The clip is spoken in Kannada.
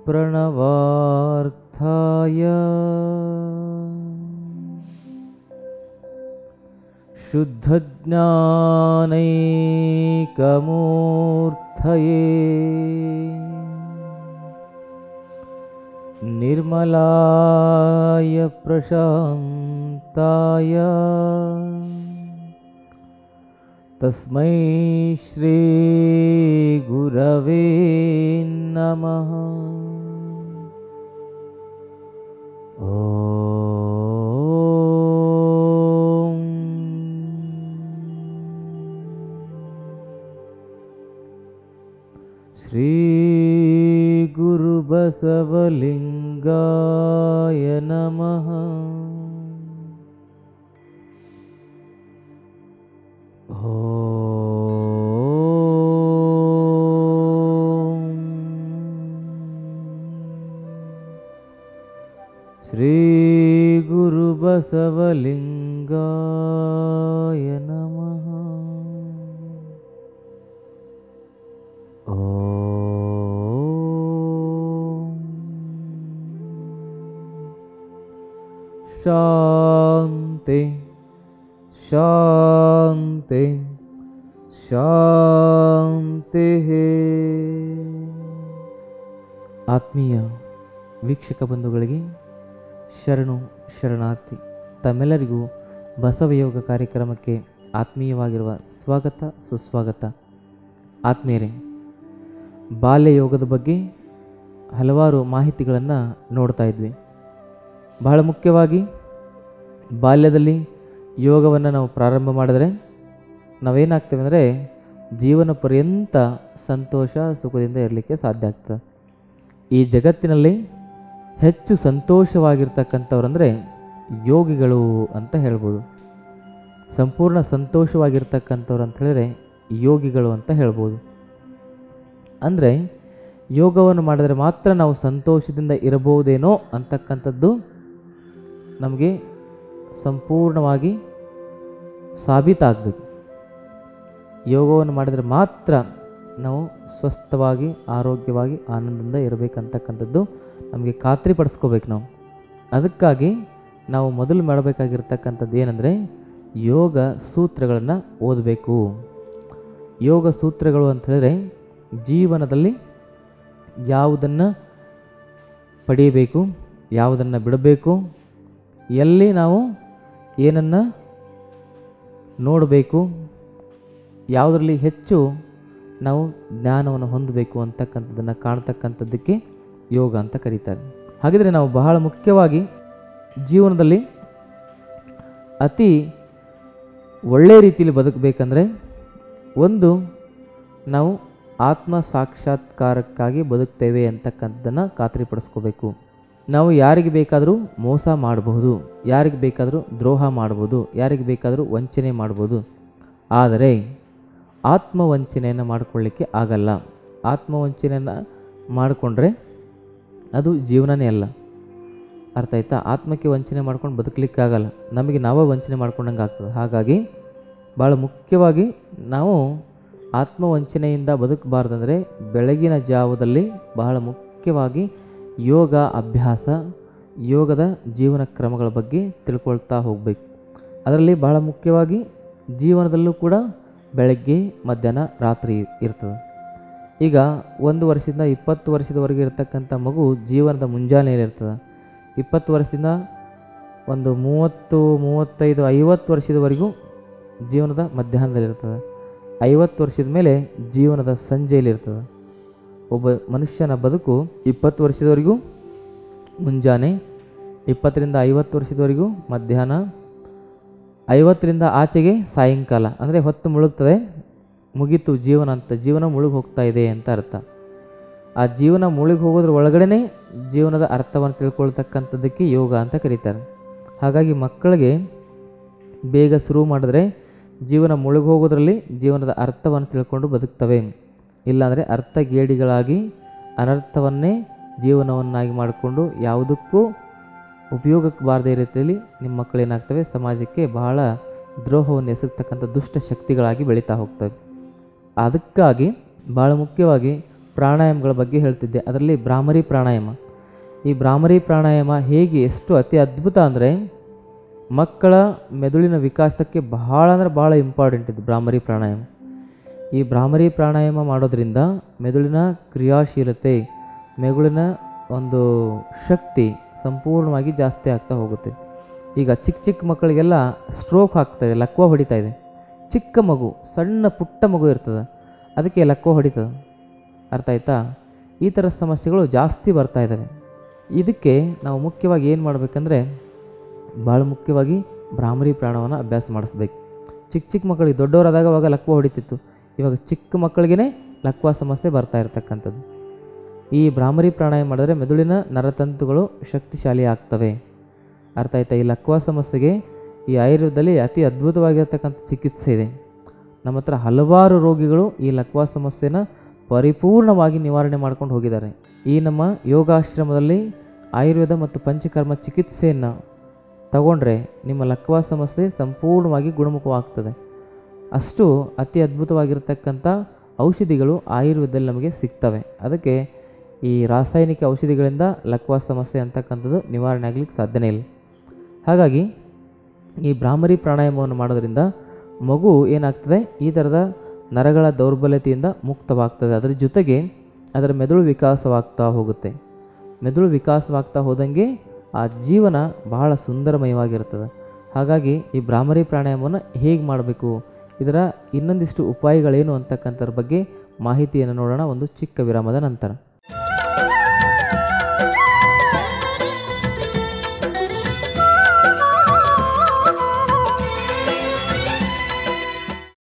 प्रणवार्थाय शुद्धज्ञानैकमूर्तये निर्मलाय प्रशान्ताय तस्मै श्रीगुरवे नमः ॐ श्रीगुरुबसवलिङ्गाय नमः श्रीगुरुबसवलिङ्गाय नमः ಶಾಂತಿ ಶಾಂತಿ ಶಾಂತಿ ಆತ್ಮೀಯ ವೀಕ್ಷಕ ಬಂಧುಗಳಿಗೆ ಶರಣು ಶರಣಾರ್ಥಿ ತಮ್ಮೆಲ್ಲರಿಗೂ ಬಸವಯೋಗ ಕಾರ್ಯಕ್ರಮಕ್ಕೆ ಆತ್ಮೀಯವಾಗಿರುವ ಸ್ವಾಗತ ಸುಸ್ವಾಗತ ಆತ್ಮೀಯರೇ ಬಾಲ್ಯ ಯೋಗದ ಬಗ್ಗೆ ಹಲವಾರು ಮಾಹಿತಿಗಳನ್ನು ನೋಡ್ತಾ ಇದ್ವಿ ಬಹಳ ಮುಖ್ಯವಾಗಿ ಬಾಲ್ಯದಲ್ಲಿ ಯೋಗವನ್ನು ನಾವು ಪ್ರಾರಂಭ ಮಾಡಿದರೆ ನಾವೇನಾಗ್ತೇವೆ ಅಂದರೆ ಜೀವನ ಪರ್ಯಂತ ಸಂತೋಷ ಸುಖದಿಂದ ಇರಲಿಕ್ಕೆ ಸಾಧ್ಯ ಆಗ್ತದೆ ಈ ಜಗತ್ತಿನಲ್ಲಿ ಹೆಚ್ಚು ಸಂತೋಷವಾಗಿರ್ತಕ್ಕಂಥವ್ರಂದರೆ ಯೋಗಿಗಳು ಅಂತ ಹೇಳ್ಬೋದು ಸಂಪೂರ್ಣ ಸಂತೋಷವಾಗಿರ್ತಕ್ಕಂಥವ್ರು ಅಂತ ಹೇಳಿದ್ರೆ ಯೋಗಿಗಳು ಅಂತ ಹೇಳ್ಬೋದು ಅಂದರೆ ಯೋಗವನ್ನು ಮಾಡಿದರೆ ಮಾತ್ರ ನಾವು ಸಂತೋಷದಿಂದ ಇರಬಹುದೇನೋ ಅಂತಕ್ಕಂಥದ್ದು ನಮಗೆ ಸಂಪೂರ್ಣವಾಗಿ ಸಾಬೀತಾಗಬೇಕು ಯೋಗವನ್ನು ಮಾಡಿದರೆ ಮಾತ್ರ ನಾವು ಸ್ವಸ್ಥವಾಗಿ ಆರೋಗ್ಯವಾಗಿ ಆನಂದದಿಂದ ಇರಬೇಕಂತಕ್ಕಂಥದ್ದು ನಮಗೆ ಖಾತ್ರಿ ಪಡಿಸ್ಕೋಬೇಕು ನಾವು ಅದಕ್ಕಾಗಿ ನಾವು ಮೊದಲು ಮಾಡಬೇಕಾಗಿರ್ತಕ್ಕಂಥದ್ದು ಏನಂದರೆ ಯೋಗ ಸೂತ್ರಗಳನ್ನು ಓದಬೇಕು ಯೋಗ ಸೂತ್ರಗಳು ಅಂತ ಹೇಳಿದ್ರೆ ಜೀವನದಲ್ಲಿ ಯಾವುದನ್ನು ಪಡೆಯಬೇಕು ಯಾವುದನ್ನು ಬಿಡಬೇಕು ಎಲ್ಲಿ ನಾವು ಏನನ್ನು ನೋಡಬೇಕು ಯಾವುದರಲ್ಲಿ ಹೆಚ್ಚು ನಾವು ಜ್ಞಾನವನ್ನು ಹೊಂದಬೇಕು ಅಂತಕ್ಕಂಥದ್ದನ್ನು ಕಾಣ್ತಕ್ಕಂಥದ್ದಕ್ಕೆ ಯೋಗ ಅಂತ ಕರೀತಾರೆ ಹಾಗಿದ್ರೆ ನಾವು ಬಹಳ ಮುಖ್ಯವಾಗಿ ಜೀವನದಲ್ಲಿ ಅತಿ ಒಳ್ಳೆಯ ರೀತಿಯಲ್ಲಿ ಬದುಕಬೇಕಂದ್ರೆ ಒಂದು ನಾವು ಆತ್ಮ ಸಾಕ್ಷಾತ್ಕಾರಕ್ಕಾಗಿ ಬದುಕ್ತೇವೆ ಅಂತಕ್ಕಂಥದ್ದನ್ನು ಖಾತ್ರಿಪಡಿಸ್ಕೋಬೇಕು ನಾವು ಯಾರಿಗೆ ಬೇಕಾದರೂ ಮೋಸ ಮಾಡಬಹುದು ಯಾರಿಗೆ ಬೇಕಾದರೂ ದ್ರೋಹ ಮಾಡ್ಬೋದು ಯಾರಿಗೆ ಬೇಕಾದರೂ ವಂಚನೆ ಮಾಡ್ಬೋದು ಆದರೆ ಆತ್ಮವಂಚನೆಯನ್ನು ಮಾಡಿಕೊಳ್ಳಿಕ್ಕೆ ಆಗಲ್ಲ ಆತ್ಮವಂಚನೆಯನ್ನು ಮಾಡಿಕೊಂಡ್ರೆ ಅದು ಜೀವನನೇ ಅಲ್ಲ ಅರ್ಥ ಆಯ್ತಾ ಆತ್ಮಕ್ಕೆ ವಂಚನೆ ಮಾಡ್ಕೊಂಡು ಬದುಕಲಿಕ್ಕಾಗಲ್ಲ ನಮಗೆ ನಾವೇ ವಂಚನೆ ಮಾಡ್ಕೊಂಡಂಗೆ ಆಗ್ತದೆ ಹಾಗಾಗಿ ಭಾಳ ಮುಖ್ಯವಾಗಿ ನಾವು ಆತ್ಮವಂಚನೆಯಿಂದ ಬದುಕಬಾರ್ದಂದ್ರೆ ಬೆಳಗಿನ ಜಾವದಲ್ಲಿ ಬಹಳ ಮುಖ್ಯವಾಗಿ ಯೋಗ ಅಭ್ಯಾಸ ಯೋಗದ ಜೀವನ ಕ್ರಮಗಳ ಬಗ್ಗೆ ತಿಳ್ಕೊಳ್ತಾ ಹೋಗಬೇಕು ಅದರಲ್ಲಿ ಬಹಳ ಮುಖ್ಯವಾಗಿ ಜೀವನದಲ್ಲೂ ಕೂಡ ಬೆಳಗ್ಗೆ ಮಧ್ಯಾಹ್ನ ರಾತ್ರಿ ಇರ್ತದೆ ಈಗ ಒಂದು ವರ್ಷದಿಂದ ಇಪ್ಪತ್ತು ವರ್ಷದವರೆಗೆ ಇರ್ತಕ್ಕಂಥ ಮಗು ಜೀವನದ ಮುಂಜಾನೆಯಲ್ಲಿ ಇರ್ತದೆ ಇಪ್ಪತ್ತು ವರ್ಷದಿಂದ ಒಂದು ಮೂವತ್ತು ಮೂವತ್ತೈದು ಐವತ್ತು ವರ್ಷದವರೆಗೂ ಜೀವನದ ಮಧ್ಯಾಹ್ನದಲ್ಲಿರ್ತದೆ ಐವತ್ತು ವರ್ಷದ ಮೇಲೆ ಜೀವನದ ಸಂಜೆಯಲ್ಲಿರ್ತದೆ ಒಬ್ಬ ಮನುಷ್ಯನ ಬದುಕು ಇಪ್ಪತ್ತು ವರ್ಷದವರೆಗೂ ಮುಂಜಾನೆ ಇಪ್ಪತ್ತರಿಂದ ಐವತ್ತು ವರ್ಷದವರೆಗೂ ಮಧ್ಯಾಹ್ನ ಐವತ್ತರಿಂದ ಆಚೆಗೆ ಸಾಯಂಕಾಲ ಅಂದರೆ ಹೊತ್ತು ಮುಳುಗ್ತದೆ ಮುಗೀತು ಜೀವನ ಅಂತ ಜೀವನ ಮುಳುಗಿ ಹೋಗ್ತಾ ಇದೆ ಅಂತ ಅರ್ಥ ಆ ಜೀವನ ಮುಳುಗಿ ಹೋಗೋದ್ರ ಒಳಗಡೆನೇ ಜೀವನದ ಅರ್ಥವನ್ನು ತಿಳ್ಕೊಳ್ತಕ್ಕಂಥದ್ದಕ್ಕೆ ಯೋಗ ಅಂತ ಕರೀತಾರೆ ಹಾಗಾಗಿ ಮಕ್ಕಳಿಗೆ ಬೇಗ ಶುರು ಮಾಡಿದ್ರೆ ಜೀವನ ಮುಳುಗಿ ಹೋಗೋದ್ರಲ್ಲಿ ಜೀವನದ ಅರ್ಥವನ್ನು ತಿಳ್ಕೊಂಡು ಬದುಕ್ತವೆ ಇಲ್ಲಾಂದರೆ ಅರ್ಥಗೇಡಿಗಳಾಗಿ ಅನರ್ಥವನ್ನೇ ಜೀವನವನ್ನಾಗಿ ಮಾಡಿಕೊಂಡು ಯಾವುದಕ್ಕೂ ಉಪಯೋಗಕ್ಕೆ ಬಾರದೇ ರೀತಿಯಲ್ಲಿ ನಿಮ್ಮ ಮಕ್ಕಳು ಏನಾಗ್ತವೆ ಸಮಾಜಕ್ಕೆ ಬಹಳ ದ್ರೋಹವನ್ನು ಎಸಗ್ತಕ್ಕಂಥ ದುಷ್ಟ ಶಕ್ತಿಗಳಾಗಿ ಬೆಳೀತಾ ಹೋಗ್ತವೆ ಅದಕ್ಕಾಗಿ ಭಾಳ ಮುಖ್ಯವಾಗಿ ಪ್ರಾಣಾಯಾಮಗಳ ಬಗ್ಗೆ ಹೇಳ್ತಿದ್ದೆ ಅದರಲ್ಲಿ ಭ್ರಾಮರಿ ಪ್ರಾಣಾಯಾಮ ಈ ಭ್ರಾಮರಿ ಪ್ರಾಣಾಯಾಮ ಹೇಗೆ ಎಷ್ಟು ಅತಿ ಅದ್ಭುತ ಅಂದರೆ ಮಕ್ಕಳ ಮೆದುಳಿನ ವಿಕಾಸಕ್ಕೆ ಬಹಳ ಅಂದರೆ ಭಾಳ ಇಂಪಾರ್ಟೆಂಟ್ ಇದು ಭ್ರಾಮರಿ ಪ್ರಾಣಾಯಾಮ ಈ ಭ್ರಾಮರಿ ಪ್ರಾಣಾಯಾಮ ಮಾಡೋದ್ರಿಂದ ಮೆದುಳಿನ ಕ್ರಿಯಾಶೀಲತೆ ಮೆದುಳಿನ ಒಂದು ಶಕ್ತಿ ಸಂಪೂರ್ಣವಾಗಿ ಜಾಸ್ತಿ ಆಗ್ತಾ ಹೋಗುತ್ತೆ ಈಗ ಚಿಕ್ಕ ಚಿಕ್ಕ ಮಕ್ಕಳಿಗೆಲ್ಲ ಸ್ಟ್ರೋಕ್ ಆಗ್ತಾಯಿದೆ ಲಕ್ವ ಹೊಡಿತಾ ಇದೆ ಚಿಕ್ಕ ಮಗು ಸಣ್ಣ ಪುಟ್ಟ ಮಗು ಇರ್ತದೆ ಅದಕ್ಕೆ ಲಕ್ವ ಹೊಡಿತದೆ ಅರ್ಥ ಆಯ್ತಾ ಈ ಥರ ಸಮಸ್ಯೆಗಳು ಜಾಸ್ತಿ ಬರ್ತಾ ಇದ್ದಾವೆ ಇದಕ್ಕೆ ನಾವು ಮುಖ್ಯವಾಗಿ ಏನು ಮಾಡಬೇಕಂದ್ರೆ ಭಾಳ ಮುಖ್ಯವಾಗಿ ಭ್ರಾಮರಿ ಪ್ರಾಣವನ್ನು ಅಭ್ಯಾಸ ಮಾಡಿಸ್ಬೇಕು ಚಿಕ್ಕ ಚಿಕ್ಕ ಮಕ್ಕಳಿಗೆ ದೊಡ್ಡವರಾದಾಗ ಅವಾಗ ಲಕ್ವ ಹೊಡಿತಿತ್ತು ಇವಾಗ ಚಿಕ್ಕ ಮಕ್ಕಳಿಗೇ ಲಕ್ವ ಸಮಸ್ಯೆ ಬರ್ತಾ ಇರತಕ್ಕಂಥದ್ದು ಈ ಭ್ರಾಮರಿ ಪ್ರಾಣಾಯಾಮ ಮಾಡಿದ್ರೆ ಮೆದುಳಿನ ನರತಂತುಗಳು ಶಕ್ತಿಶಾಲಿ ಆಗ್ತವೆ ಅರ್ಥ ಆಯ್ತಾ ಈ ಲಕ್ವ ಸಮಸ್ಯೆಗೆ ಈ ಆಯುರ್ವೇದದಲ್ಲಿ ಅತಿ ಅದ್ಭುತವಾಗಿರ್ತಕ್ಕಂಥ ಚಿಕಿತ್ಸೆ ಇದೆ ನಮ್ಮ ಹತ್ರ ಹಲವಾರು ರೋಗಿಗಳು ಈ ಲಕ್ವ ಸಮಸ್ಯೆನ ಪರಿಪೂರ್ಣವಾಗಿ ನಿವಾರಣೆ ಮಾಡ್ಕೊಂಡು ಹೋಗಿದ್ದಾರೆ ಈ ನಮ್ಮ ಯೋಗಾಶ್ರಮದಲ್ಲಿ ಆಯುರ್ವೇದ ಮತ್ತು ಪಂಚಕರ್ಮ ಚಿಕಿತ್ಸೆಯನ್ನು ತಗೊಂಡ್ರೆ ನಿಮ್ಮ ಲಕ್ವ ಸಮಸ್ಯೆ ಸಂಪೂರ್ಣವಾಗಿ ಗುಣಮುಖವಾಗ್ತದೆ ಅಷ್ಟು ಅತಿ ಅದ್ಭುತವಾಗಿರ್ತಕ್ಕಂಥ ಔಷಧಿಗಳು ಆಯುರ್ವೇದದಲ್ಲಿ ನಮಗೆ ಸಿಗ್ತವೆ ಅದಕ್ಕೆ ಈ ರಾಸಾಯನಿಕ ಔಷಧಿಗಳಿಂದ ಲಕ್ವ ಸಮಸ್ಯೆ ಅಂತಕ್ಕಂಥದ್ದು ನಿವಾರಣೆ ಆಗಲಿಕ್ಕೆ ಸಾಧ್ಯನೇ ಇಲ್ಲ ಹಾಗಾಗಿ ಈ ಭ್ರಾಮರಿ ಪ್ರಾಣಾಯಾಮವನ್ನು ಮಾಡೋದ್ರಿಂದ ಮಗು ಏನಾಗ್ತದೆ ಈ ಥರದ ನರಗಳ ದೌರ್ಬಲ್ಯತೆಯಿಂದ ಮುಕ್ತವಾಗ್ತದೆ ಅದರ ಜೊತೆಗೆ ಅದರ ಮೆದುಳು ವಿಕಾಸವಾಗ್ತಾ ಹೋಗುತ್ತೆ ಮೆದುಳು ವಿಕಾಸವಾಗ್ತಾ ಹೋದಂಗೆ ಆ ಜೀವನ ಬಹಳ ಸುಂದರಮಯವಾಗಿರ್ತದೆ ಹಾಗಾಗಿ ಈ ಭ್ರಾಮರಿ ಪ್ರಾಣಾಯಾಮವನ್ನು ಹೇಗೆ ಮಾಡಬೇಕು ಇದರ ಇನ್ನೊಂದಿಷ್ಟು ಉಪಾಯಗಳೇನು ಅಂತಕ್ಕಂಥದ್ರ ಬಗ್ಗೆ ಮಾಹಿತಿಯನ್ನು ನೋಡೋಣ ಒಂದು ಚಿಕ್ಕ ವಿರಾಮದ ನಂತರ